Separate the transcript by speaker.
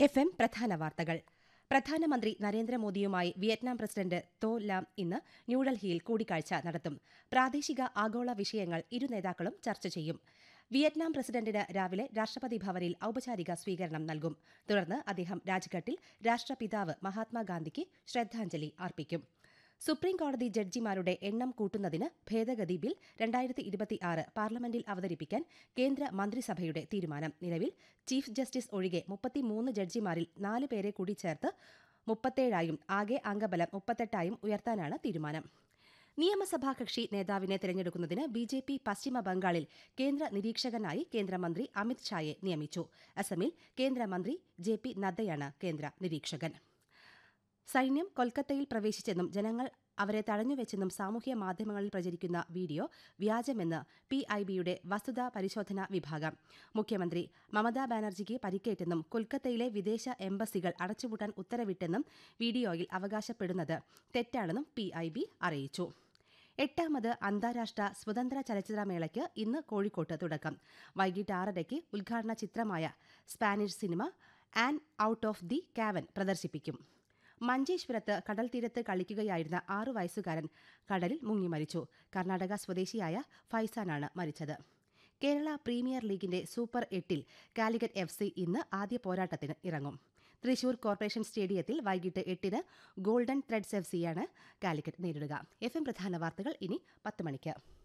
Speaker 1: F M പ്രധാന വാർത്തകൾ പ്രധാനമന്ത്രി നരേന്ദ്രമോദിയുമായി വിയറ്റ്നാം പ്രസിഡന്റ് തോ ലാം ഇന്ന് ന്യൂഡൽഹിയിൽ കൂടിക്കാഴ്ച നടത്തും പ്രാദേശിക ആഗോള വിഷയങ്ങൾ ഇരു നേതാക്കളും ചർച്ച ചെയ്യും വിയറ്റ്നാം പ്രസിഡന്റിന് രാവിലെ രാഷ്ട്രപതി ഭവനിൽ ഔപചാരിക സ്വീകരണം നൽകും തുടർന്ന് അദ്ദേഹം രാജ്ഘട്ടിൽ രാഷ്ട്രപിതാവ് മഹാത്മാഗാന്ധിക്ക് ശ്രദ്ധാഞ്ജലി അർപ്പിക്കും സുപ്രീം കോടതി ജഡ്ജിമാരുടെ എണ്ണം കൂട്ടുന്നതിന് ഭേദഗതി ബിൽ രണ്ടായിരത്തി ഇരുപത്തിയാറ് പാർലമെന്റിൽ അവതരിപ്പിക്കാൻ കേന്ദ്ര മന്ത്രിസഭയുടെ തീരുമാനം നിലവിൽ ചീഫ് ജസ്റ്റിസ് ഒഴികെ മുപ്പത്തിമൂന്ന് ജഡ്ജിമാരിൽ നാല് പേരെ കൂടി ചേർത്ത് മുപ്പത്തേഴായും ആകെ അംഗബലം മുപ്പത്തെട്ടായും ഉയർത്താനാണ് തീരുമാനം നിയമസഭാ കക്ഷി നേതാവിനെ തെരഞ്ഞെടുക്കുന്നതിന് ബി ജെ പി പശ്ചിമ ബംഗാളിൽ കേന്ദ്ര നിരീക്ഷകനായി കേന്ദ്രമന്ത്രി അമിത് ഷായെ നിയമിച്ചു അസമിൽ കേന്ദ്രമന്ത്രി ജെ പി നദ്ദയാണ് കേന്ദ്ര നിരീക്ഷകൻ സൈന്യം കൊൽക്കത്തയിൽ പ്രവേശിച്ചെന്നും ജനങ്ങൾ അവരെ തടഞ്ഞുവെച്ചെന്നും സാമൂഹ്യ മാധ്യമങ്ങളിൽ പ്രചരിക്കുന്ന വീഡിയോ വ്യാജമെന്ന് പി ഐ ബിയുടെ വസ്തുതാ പരിശോധനാ വിഭാഗം മുഖ്യമന്ത്രി മമതാ ബാനർജിക്ക് പരിക്കേറ്റെന്നും കൊൽക്കത്തയിലെ വിദേശ എംബസികൾ അടച്ചുപൂട്ടാൻ ഉത്തരവിട്ടെന്നും വീഡിയോയിൽ അവകാശപ്പെടുന്നത് തെറ്റാണെന്നും പി ഐ ബി അറിയിച്ചു എട്ടാമത് അന്താരാഷ്ട്ര സ്വതന്ത്ര ചലച്ചിത്രമേളയ്ക്ക് ഇന്ന് കോഴിക്കോട്ട് തുടക്കം വൈകിട്ട് ആറരയ്ക്ക് ഉദ്ഘാടന ചിത്രമായ Spanish cinema an out of the കാവൻ പ്രദർശിപ്പിക്കും മഞ്ചേശ്വരത്ത് കടൽ തീരത്ത് കളിക്കുകയായിരുന്ന ആറു വയസ്സുകാരൻ കടലിൽ മുങ്ങി മരിച്ചു കർണാടക സ്വദേശിയായ ഫൈസാനാണ് മരിച്ചത് കേരള പ്രീമിയർ ലീഗിന്റെ സൂപ്പർ എട്ടിൽ കാലിക്കറ്റ് എഫ് സി ഇന്ന് ആദ്യ പോരാട്ടത്തിന് ഇറങ്ങും തൃശൂർ കോർപ്പറേഷൻ സ്റ്റേഡിയത്തിൽ വൈകിട്ട് എട്ടിന് ഗോൾഡൻ ത്രെഡ്സ് എഫ് സിയാണ് കാലിക്കറ്റ് നേരിടുക എഫ് എം പ്രധാന വാർത്തകൾ ഇനി പത്ത് മണിക്ക്